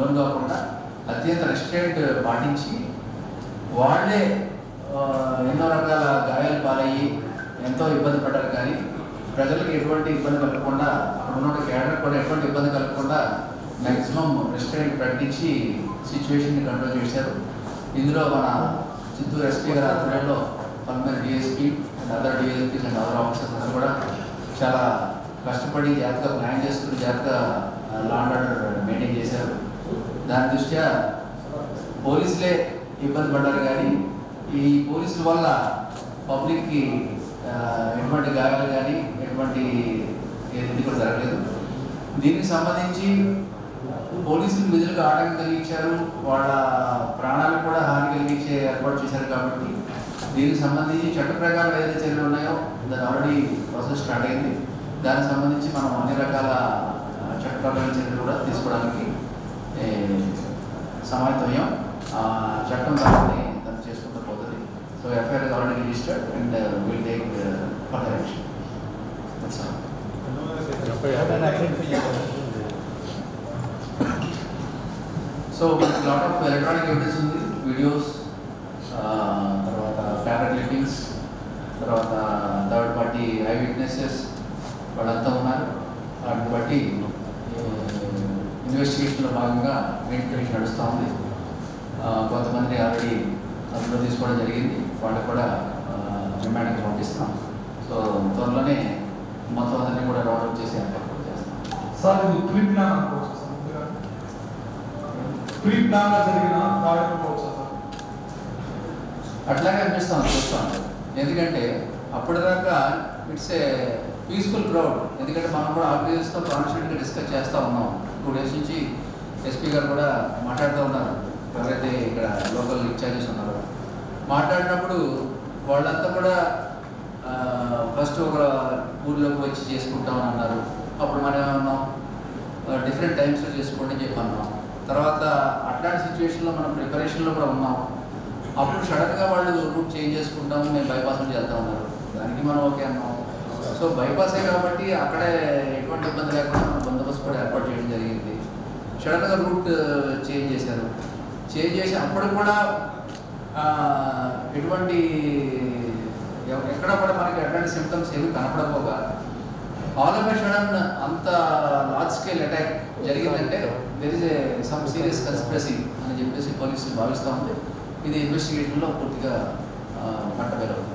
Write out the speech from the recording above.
loan కాకుండా అత్యంత restraint పాటించి వాళ్ళే ఆ, ఎన్నో రకాల గాయాలు పాలయ్యి ఎంతో ఇబ్బంది పడ్డారు కానీ ప్రజలకు ఎటువంటి ఇబ్బంది కలగకుండా అక్కడ ఉన్న క్యాడర్ కూడా ఎటువంటి ఇబ్బంది కలగకుండా మ్యాక్సిమం రెస్టారెంట్ ప్రకటించి సిచ్యువేషన్ని కంట్రోల్ చేశారు ఇందులో మన చిత్తూరు ఎస్పీ గారి ఆధ్వర్యంలో కొంతమంది DSP and other DSPs and other officers అందరూ కూడా చాలా కష్టపడి జాగ్రత్తగా ప్లాన్ చేసుకుని జాగ్రత్తగా లా అండ్ ఆర్డర్ మెయింటైన్ చేశారు దాని దృష్ట్యా పోలీసులే ఇబ్బంది పడ్డారు కానీ ఈ పోలీసుల వల్ల పబ్లిక్కి ఆ, ఎటువంటి గాయాలు కానీ ఎటువంటి ఏది కూడా జరగలేదు దీనికి సంబంధించి పోలీసులు విధులకు ఆటంకం కలిగించారు వాళ్ళ ప్రాణాలకు కూడా హాని కలిగించే ఏర్పాటు చేశారు కాబట్టి దీనికి సంబంధించి చట్ట ప్రకారం ఏదైతే చర్యలు ఉన్నాయో దాని ఆల్రెడీ ప్రాసెస్ స్టార్ట్ అయింది దానికి సంబంధించి మనం అన్ని రకాల ఆ, చట్టపరమైన చర్యలు కూడా తీసుకోవడానికి ఏ, సమాయత్తమయ్యాం ఆ, చట్టం దాన్ని దాన్ని చేసుకుంటూ పోతుంది so FIR already registered and will take further action that's all so lot of electronic evidence ఉంది వీడియోస్ తర్వాత పేపర్ క్లిప్పింగ్స్ తర్వాత థర్డ్ పార్టీ ఐ విట్నెసెస్ వాళ్ళంతా ఉన్నారు వాటిని బట్టి ఇన్వెస్టిగేషన్లో భాగంగా ఇన్వెస్టిగేషన్ నడుస్తూ ఉంది ఆ, కొంతమంది ఆల్రెడీ అందులో తీసుకోవడం జరిగింది వాళ్ళకి కూడా రిమాండ్కి పంపిస్తాం సో త్వరలోనే మొత్తం అందరినీ కూడా రౌండప్ చేసి ఏర్పాటు కూడా చేస్తాం సార్ ఇది ప్రీ ప్లాన్ అనుకోవచ్చు సార్ ముందుగా ప్రీ ప్లాన్ గా జరిగిన ఫ్రాడ్ అనుకోవచ్చు సార్ అట్లాగే అనిపిస్తాం చూస్తాం ఎందుకంటే అప్పటిదాకా ఇట్స్ ఏ పీస్ఫుల్ క్రౌడ్ ఎందుకంటే మనం కూడా ఆర్గనైజర్స్తో కాన్స్టిట్యూట్గా డిస్కస్ చేస్తూ ఉన్నాం టూ డేస్ నుంచి ఎస్పీ గారు కూడా మాట్లాడుతూ ఉన్నారు ఎవరైతే ఇక్కడ లోకల్ ఇన్ఛార్జెస్ ఉన్నారో మాట్లాడినప్పుడు వాళ్ళంతా కూడా ఫస్ట్ ఒక ఊర్లోకి వచ్చి చేసుకుంటామని అన్నారు అప్పుడు మనం ఏమన్నాం డిఫరెంట్ టైమ్స్లో చేసుకోండి అని చెప్పి అన్నాం తర్వాత అట్లాంటి సిచ్యువేషన్లో మనం ప్రిపరేషన్లో కూడా ఉన్నాం అప్పుడు సడన్గా వాళ్ళు రూట్ చేంజ్ చేసుకుంటాము మేము బైపాస్ నుంచి వెళ్తా ఉన్నారు దానికి మనం ఓకే అన్నాం సో బైపాసే కాబట్టి అక్కడే ఎటువంటి ఇబ్బంది లేకుండా మనం బందోబస్తు కూడా ఏర్పాటు చేయడం జరిగింది సడన్గా రూట్ చేంజ్ చేశారు చేంజ్ చేసి అప్పుడు కూడా ఆ, ఎటువంటి ఎవ- ఎక్కడ కూడా మనకి ఎటువంటి సిమ్టమ్స్ ఏమి కనపడకపోగా ఆల్ ఆఫ్ సడన్ అంత లార్జ్ స్కేల్ అటాక్ జరిగిందంటే there is a some serious conspiracy అని చెప్పేసి పోలీసులు భావిస్తూ ఉంది ఇది ఇన్వెస్టిగేషన్లో పూర్తిగా పట్టబెలవు